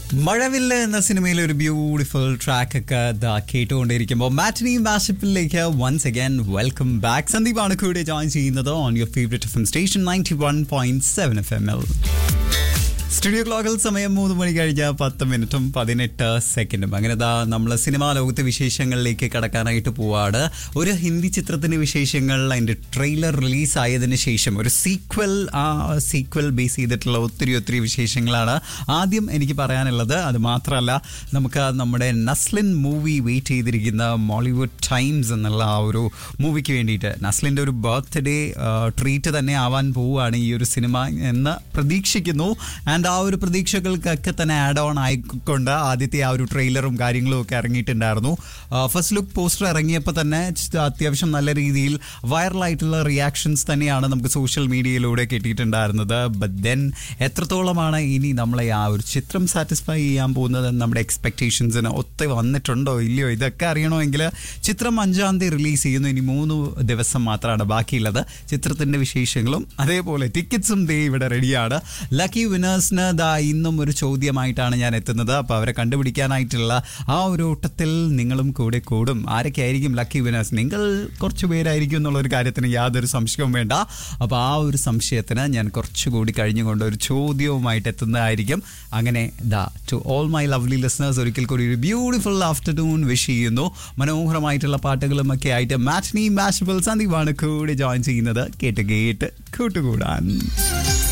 മഴവില്ല എന്ന സിനിമയിലെ ഒരു ബ്യൂട്ടിഫുൾ ട്രാക്ക് ഒക്കെ ദാ കേട്ടുകൊണ്ടിരിക്കുമ്പോൾ മാറ്റിനി മാഷപ്പിലേക്ക് വൺസ് അഗൈൻ വെൽക്കം ബാക്ക് സന്ദീപാണ് കൂടെ ജോയിൻ ചെയ്യുന്നത് on your favourite F M station ninety one point seven F M L studio ക്ലോക്കിൽ സമയം മൂന്ന് മണി കഴിഞ്ഞ പത്ത് മിനിറ്റും പതിനെട്ട് സെക്കൻഡും അങ്ങനെ ദാ നമ്മൾ സിനിമാ ലോകത്തെ വിശേഷങ്ങളിലേക്ക് കടക്കാനായിട്ട് പോവാണ് ഒരു ഹിന്ദി ചിത്രത്തിന്റെ വിശേഷങ്ങൾ അതിന്റെ ട്രെയിലർ റിലീസ് ആയതിനു ശേഷം ഒരു സീക്വൽ ആ സീക്വൽ ബേസ് ചെയ്തിട്ടുള്ള ഒത്തിരി ഒത്തിരി വിശേഷങ്ങളാണ് ആദ്യം എനിക്ക് പറയാനുള്ളത് അത് മാത്രമല്ല നമുക്ക് നമ്മുടെ നസ്ലിൻ മൂവി വെയിറ്റ് ചെയ്തിരിക്കുന്ന മോളിവുഡ് ടൈംസ് എന്നുള്ള ആ ഒരു മൂവിക്ക് വേണ്ടിയിട്ട് നസ്ലിൻ്റെ ഒരു ബർത്ത്ഡേ ട്രീറ്റ് തന്നെ ആവാൻ പോവുകയാണ് ഈ ഒരു സിനിമ എന്ന് പ്രതീക്ഷിക്കുന്നു ആൻഡ് ആ ഒരു പ്രതീക്ഷകൾക്കൊക്കെ തന്നെ ആഡ് ഓൺ ആയിക്കൊണ്ട് ആദ്യത്തെ ആ ഒരു ട്രെയിലറും കാര്യങ്ങളും ഒക്കെ ഇറങ്ങിയിട്ടുണ്ടായിരുന്നു ഫസ്റ്റ് ലുക്ക് പോസ്റ്റർ ഇറങ്ങിയപ്പോൾ തന്നെ ച- അത്യാവശ്യം നല്ല രീതിയിൽ വൈറലായിട്ടുള്ള റിയാക്ഷൻസ് തന്നെയാണ് നമുക്ക് സോഷ്യൽ മീഡിയയിലൂടെ കിട്ടിയിട്ടുണ്ടായിരുന്നത് ബട്ട് ദെൻ എത്രത്തോളമാണ് ഇനി നമ്മളെ ആ ഒരു ചിത്രം സാറ്റിസ്ഫൈ ചെയ്യാൻ പോകുന്നത് നമ്മുടെ എക്സ്പെക്ടേഷൻസിന് ഒത്ത് വന്നിട്ടുണ്ടോ ഇല്ലയോ ഇതൊക്കെ അറിയണമെങ്കിൽ ചിത്രം അഞ്ചാം തീയതി റിലീസ് ചെയ്യുന്നു ഇനി മൂന്ന് ദിവസം മാത്രമാണ് ബാക്കിയുള്ളത് ചിത്രത്തിന്റെ വിശേഷങ്ങളും അതേപോലെ ടിക്കറ്റ്സും ദേ ഇവിടെ റെഡിയാണ് ലക്കി വിനേഴ്സിന് ദാ ഇന്നും ഒരു ചോദ്യമായിട്ടാണ് ഞാൻ എത്തുന്നത് അപ്പോൾ അവരെ കണ്ടുപിടിക്കാനായിട്ടുള്ള ആ ഒരു ഓട്ടത്തിൽ നിങ്ങളും കൂടെ കൂടും ആരൊക്കെ ആയിരിക്കും ലക്കി വിനേഴ്സ് നിങ്ങൾ കുറച്ച് പേരായിരിക്കും എന്നുള്ള ഒരു കാര്യത്തിന് യാതൊരു സംശയവും വേണ്ട അപ്പോൾ ആ ഒരു സംശയത്തിന് ഞാൻ കുറച്ചുകൂടി കഴിഞ്ഞുകൊണ്ട് ഒരു ചോദ്യവുമായിട്ട് എത്തുന്നതായിരിക്കും അങ്ങനെ ദാ to all my lovely listeners ഒരിക്കൽ കൂടി ഒരു ബ്യൂട്ടിഫുൾ ആഫ്റ്റർനൂൺ വിഷ് ചെയ്യുന്നു മനോഹരമായിട്ടുള്ള പാട്ടുകളും ഒക്കെ ആയിട്ട് മാറ്റ്നി മാഷബിൾ സന്ദീപാണ് കൂടി ജോയിൻ ചെയ്യുന്നത് കേട്ട് കേട്ട് കൂട്ടുകൂടാൻ